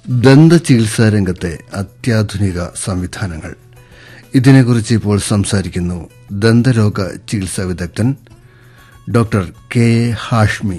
ദന്തചികിത്സാ രംഗത്തെ അത്യാധുനിക സംവിധാനങ്ങൾ ഇതിനെക്കുറിച്ച് ഇപ്പോൾ സംസാരിക്കുന്നു ദന്തരോഗ ചികിത്സാ വിദഗ്ധൻ ഡോക്ടർ കെ എ ഹാഷ്മി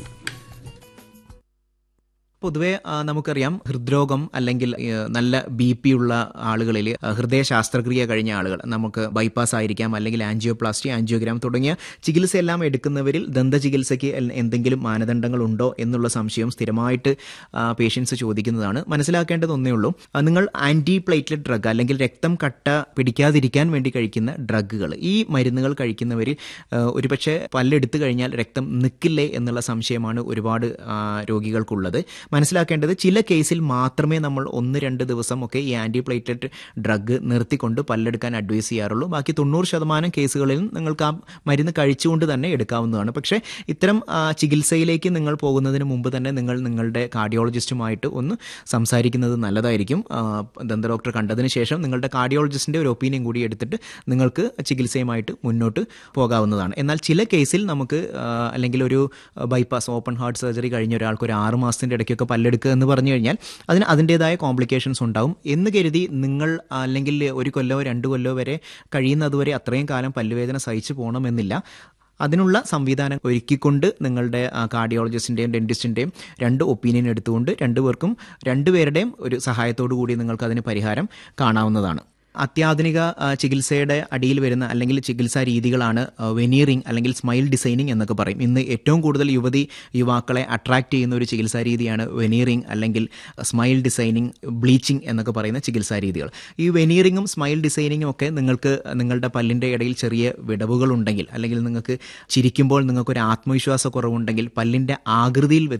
പൊതുവെ ആ, നമുക്കറിയാം ഹൃദ്രോഗം അല്ലെങ്കിൽ ഏ, നല്ല ബി പി ഉള്ള ആളുകളിൽ ആ, ഹൃദയ ശസ്ത്രക്രിയ കഴിഞ്ഞ ആളുകൾ നമുക്ക് ബൈപ്പാസ് ആയിരിക്കാം അല്ലെങ്കിൽ ആൻജിയോപ്ലാസ്റ്റി ആൻജിയോഗ്രാം തുടങ്ങിയ ചികിത്സയെല്ലാം എടുക്കുന്നവരിൽ ദന്ത ചികിത്സയ്ക്ക് എൽ- എന്തെങ്കിലും മാനദണ്ഡങ്ങൾ ഉണ്ടോ എന്നുള്ള സംശയം സ്ഥിരമായിട്ട് പേഷ്യൻസ് ചോദിക്കുന്നതാണ് മനസ്സിലാക്കേണ്ടത് ഒന്നേ ഉള്ളൂ ആ, നിങ്ങൾ ആന്റി പ്ലേറ്റ്ലെറ്റ് ഡ്രഗ് അല്ലെങ്കിൽ രക്തം കട്ട പിടിക്കാതിരിക്കാൻ വേണ്ടി കഴിക്കുന്ന ഡ്രഗുകൾ ഈ മരുന്നുകൾ കഴിക്കുന്നവരിൽ ആ, ഒരുപക്ഷെ പല്ലെടുത്തു കഴിഞ്ഞാൽ രക്തം നിൽക്കില്ലേ എന്നുള്ള സംശയമാണ് ഒരുപാട് ആ, രോഗികൾക്കുള്ളത് മനസ്സിലാക്കേണ്ടത് ചില കേസിൽ മാത്രമേ നമ്മൾ ഒന്ന് രണ്ട് ദിവസം ഒക്കെ ഈ ആന്റി പ്ലേറ്റ്ലെറ്റ് ഡ്രഗ് നിർത്തിക്കൊണ്ട് പല്ലെടുക്കാൻ അഡ്വൈസ് ചെയ്യാറുള്ളൂ ബാക്കി തൊണ്ണൂറ് ശതമാനം കേസുകളിൽ നിങ്ങൾക്ക് ആ മരുന്ന് കഴിച്ചുകൊണ്ട് തന്നെ എടുക്കാവുന്നതാണ് പക്ഷേ ഇത്തരം ആ, ചികിത്സയിലേക്ക് നിങ്ങൾ പോകുന്നതിന് മുമ്പ് തന്നെ നിങ്ങൾ നിങ്ങളുടെ കാർഡിയോളജിസ്റ്റുമായിട്ട് ഒന്ന് സംസാരിക്കുന്നത് നല്ലതായിരിക്കും ആ, ദന്ത ഡോക്ടർ കണ്ടതിന് ശേഷം നിങ്ങളുടെ കാർഡിയോളജിസ്റ്റിന്റെ ഒരു ഒപ്പീനിയൻ കൂടി എടുത്തിട്ട് നിങ്ങൾക്ക് ചികിത്സയുമായിട്ട് മുന്നോട്ട് പോകാവുന്നതാണ് എന്നാൽ ചില കേസിൽ നമുക്ക് ആ, അല്ലെങ്കിൽ ഒരു ബൈപ്പാസ് ഓപ്പൺ ഹാർട്ട് സർജറി കഴിഞ്ഞ ഒരാൾക്ക് ഒരു ആറ് മാസത്തിന്റെ ഇടയ്ക്കൊക്കെ പല്ലെടുക്കുക എന്ന് പറഞ്ഞു കഴിഞ്ഞാൽ അതിന് അതിൻ്റെതായ കോംപ്ലിക്കേഷൻസ് ഉണ്ടാവും എന്ന് കരുതി നിങ്ങൾ അല്ലെങ്കിൽ ഒരു കൊല്ലോ രണ്ട് കൊല്ലോ വരെ കഴിയുന്നതുവരെ അത്രയും കാലം പല്ലുവേദന സഹിച്ചു പോകണമെന്നില്ല അതിനുള്ള സംവിധാനം ഒരുക്കിക്കൊണ്ട് നിങ്ങളുടെ കാർഡിയോളജിസ്റ്റിൻ്റെയും ഡെന്റിസ്റ്റിൻ്റെയും രണ്ട് ഒപ്പീനിയൻ എടുത്തുകൊണ്ട് രണ്ടുപേർക്കും രണ്ടുപേരുടെയും ഒരു സഹായത്തോടു കൂടി നിങ്ങൾക്ക് അതിന് പരിഹാരം കാണാവുന്നതാണ് അത്യാധുനിക ആ, ചികിത്സയുടെ അടിയിൽ വരുന്ന അല്ലെങ്കിൽ ചികിത്സാ രീതികളാണ് വെനീറിംഗ് അല്ലെങ്കിൽ സ്മൈൽ ഡിസൈനിങ് എന്നൊക്കെ പറയും ഇന്ന് ഏറ്റവും കൂടുതൽ യുവതി യുവാക്കളെ അട്രാക്ട് ചെയ്യുന്ന ഒരു ചികിത്സാ രീതിയാണ് വെനീറിംഗ് അല്ലെങ്കിൽ സ്മൈൽ ഡിസൈനിങ് ബ്ലീച്ചിങ് എന്നൊക്കെ പറയുന്ന ചികിത്സാ രീതികൾ ഈ വെനീറിങ്ങും സ്മൈൽ ഡിസൈനിങ്ങും ഒക്കെ നിങ്ങൾക്ക് നിങ്ങളുടെ പല്ലിൻ്റെ ഇടയിൽ ചെറിയ വിടവുകൾ ഉണ്ടെങ്കിൽ അല്ലെങ്കിൽ നിങ്ങൾക്ക് ചിരിക്കുമ്പോൾ നിങ്ങൾക്കൊരു ആത്മവിശ്വാസ കുറവുണ്ടെങ്കിൽ പല്ലിൻ്റെ ആകൃതിയിൽ